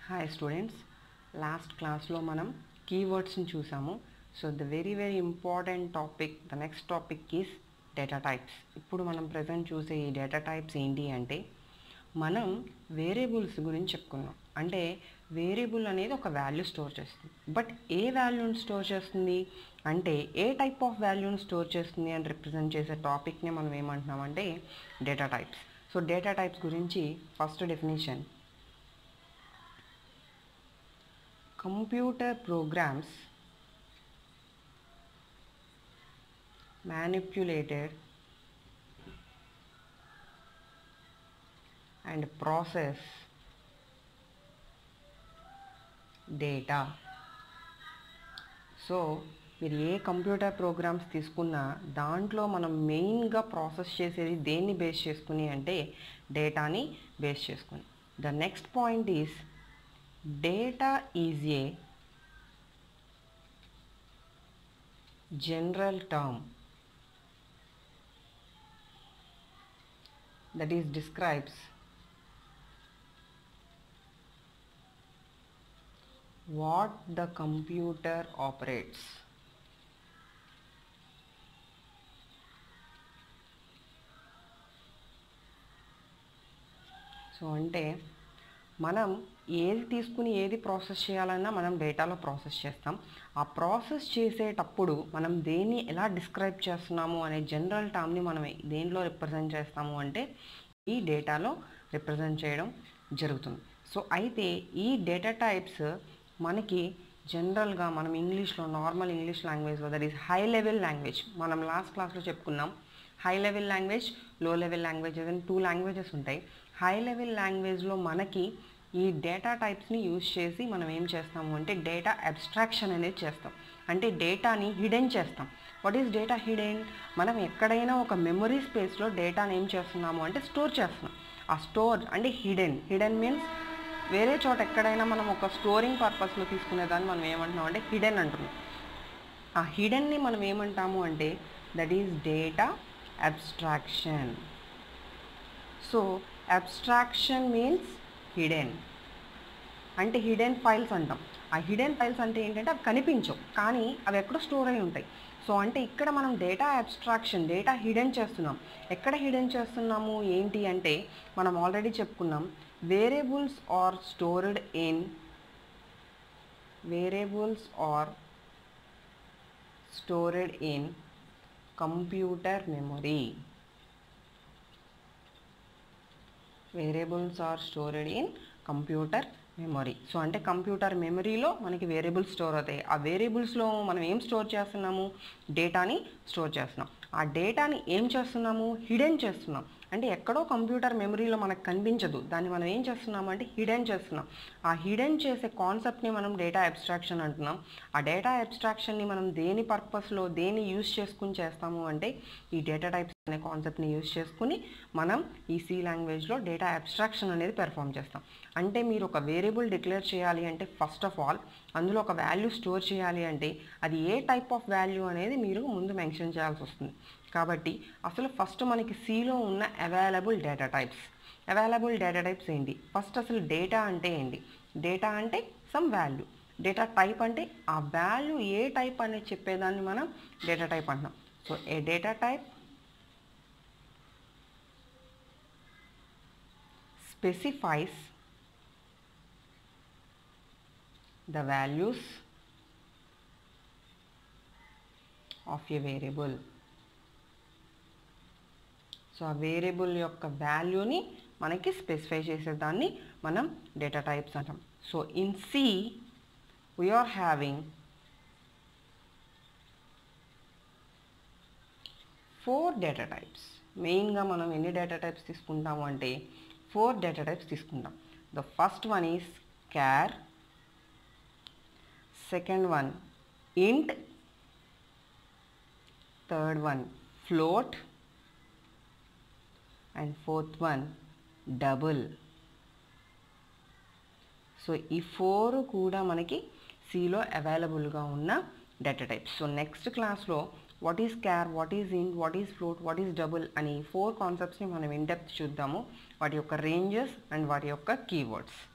hi students last క్లాస్లో మనం కీవర్డ్స్ని చూసాము so the very very important topic the next topic is data types ఇప్పుడు మనం ప్రజెంట్ చూసే ఈ డేటా టైప్స్ ఏంటి అంటే మనం వేరియబుల్స్ గురించి చెప్పుకున్నాం అంటే వేరియబుల్ అనేది ఒక వాల్యూ స్టోర్ చేస్తుంది బట్ ఏ వాల్యూని స్టోర్ చేస్తుంది అంటే ఏ టైప్ ఆఫ్ వాల్యూని స్టోర్ చేస్తుంది అని రిప్రజెంట్ చేసే టాపిక్ని మనం ఏమంటున్నామంటే data types so data types గురించి first definition computer programs manipulated and process data so మీరు ఏ కంప్యూటర్ ప్రోగ్రామ్స్ తీసుకున్నా దాంట్లో మనం మెయిన్గా ప్రాసెస్ చేసేది దేన్ని బేస్ చేసుకుని అంటే డేటాని బేస్ చేసుకుని the next point is data is a general term that is describes what the computer operates so అంటే మనం ఏది తీసుకుని ఏది ప్రాసెస్ చేయాలన్నా మనం డేటాలో ప్రాసెస్ చేస్తాం ఆ ప్రాసెస్ చేసేటప్పుడు మనం దేన్ని ఎలా డిస్క్రైబ్ చేస్తున్నాము అనే జనరల్ టర్మ్ని మనం దేనిలో రిప్రజెంట్ చేస్తాము అంటే ఈ డేటాలో రిప్రజెంట్ చేయడం జరుగుతుంది సో అయితే ఈ డేటా టైప్స్ మనకి జనరల్గా మనం ఇంగ్లీష్లో నార్మల్ ఇంగ్లీష్ లాంగ్వేజ్లో that is high level language మనం లాస్ట్ క్లాస్లో చెప్పుకున్నాం high level language low level language అని టూ లాంగ్వేజెస్ ఉంటాయి హై లెవెల్ లాంగ్వేజ్లో మనకి ఈ డేటా టైప్స్ని యూజ్ చేసి మనం ఏం చేస్తాము అంటే డేటా అబ్స్ట్రాక్షన్ అనేది చేస్తాం అంటే డేటాని హిడెన్ చేస్తాం వాట్ ఈస్ డేటా హిడెన్ మనం ఎక్కడైనా ఒక మెమరీ స్పేస్లో డేటాని ఏం చేస్తున్నాము అంటే స్టోర్ చేస్తున్నాం ఆ స్టోర్ అంటే హిడెన్ హిడెన్ మీన్స్ వేరే చోట ఎక్కడైనా మనం ఒక స్టోరింగ్ పర్పస్లో తీసుకునేదాన్ని మనం ఏమంటున్నాం అంటే హిడెన్ అంటున్నాం ఆ హిడెన్ని మనం ఏమంటాము అంటే that is data abstraction so abstraction means hidden అంటే హిడెన్ ఫైల్స్ అంటాం ఆ హిడెన్ ఫైల్స్ అంటే ఏంటంటే అవి కనిపించవు కానీ అవి ఎక్కడో స్టోర్ అయి ఉంటాయి సో అంటే ఇక్కడ మనం డేటా అబ్స్ట్రాక్షన్ డేటా హిడెన్ చేస్తున్నాం ఎక్కడ హిడెన్ చేస్తున్నాము ఏంటి అంటే మనం ఆల్రెడీ చెప్పుకున్నాం variables are stored in variables are stored in computer memory variables are stored in computer memory so అంటే కంప్యూటర్ మెమరీలో మనకి వేరియబుల్స్ స్టోర్ అవుతాయి ఆ వేరియబుల్స్లో మనం ఏం స్టోర్ చేస్తున్నాము డేటాని స్టోర్ చేస్తున్నాం ఆ డేటాని ఏం చేస్తున్నాము హిడెన్ చేస్తున్నాం అంటే ఎక్కడో కంప్యూటర్ మెమరీలో మనకు కనిపించదు దాన్ని మనం ఏం చేస్తున్నాం అంటే హిడెన్ చేస్తున్నాం ఆ హిడెన్ చేసే కాన్సెప్ట్ని మనం డేటా అబ్స్ట్రాక్షన్ అంటున్నాం ఆ డేటా అబ్స్ట్రాక్షన్ని మనం దేని పర్పస్లో దేని యూజ్ చేసుకుని చేస్తాము అంటే ఈ డేటా టైప్స్ అనే కాన్సెప్ట్ని యూజ్ చేసుకుని మనం ఈ సి లాంగ్వేజ్లో డేటా అబ్స్ట్రాక్షన్ అనేది పెర్ఫామ్ చేస్తాం అంటే మీరు ఒక వేరియబుల్ డిక్లేర్ చేయాలి అంటే ఫస్ట్ ఆఫ్ ఆల్ అందులో ఒక వాల్యూ స్టోర్ చేయాలి అంటే అది ఏ టైప్ ఆఫ్ వాల్యూ అనేది మీరు ముందు మెన్షన్ చేయాల్సి వస్తుంది కాబట్టి అసలు ఫస్ట్ మనకి సిలో ఉన్న available data types available data types ఏంటి ఫస్ట్ అసలు డేటా అంటే ఏంటి డేటా అంటే సమ్ వాల్యూ డేటా టైప్ అంటే ఆ వాల్యూ ఏ టైప్ అనేది చెప్పేదాన్ని మనం డేటా టైప్ అంటున్నాం so a data type specifies the values of a variable so ఆ వేరియబుల్ యొక్క వాల్యూని మనకి స్పెసిఫై చేసేదాన్ని మనం డేటా టైప్స్ అంటాం so in C we're having four data types మెయిన్గా మనం ఎన్ని డేటా టైప్స్ తీసుకుంటాము అంటే ఫోర్ డేటా టైప్స్ తీసుకుంటాం the first one is char second one int third one float and fourth one double so ఈ four కూడా మనకి సిలో అవైలబుల్గా ఉన్న డేటా టైప్స్ సో నెక్స్ట్ క్లాస్లో what is char what is int what is float what is double అని four కాన్సెప్ట్స్ని మనం ఇన్ డెప్త్ చూద్దాము వాటి యొక్క రేంజెస్ అండ్ వాటి యొక్క కీవర్డ్స్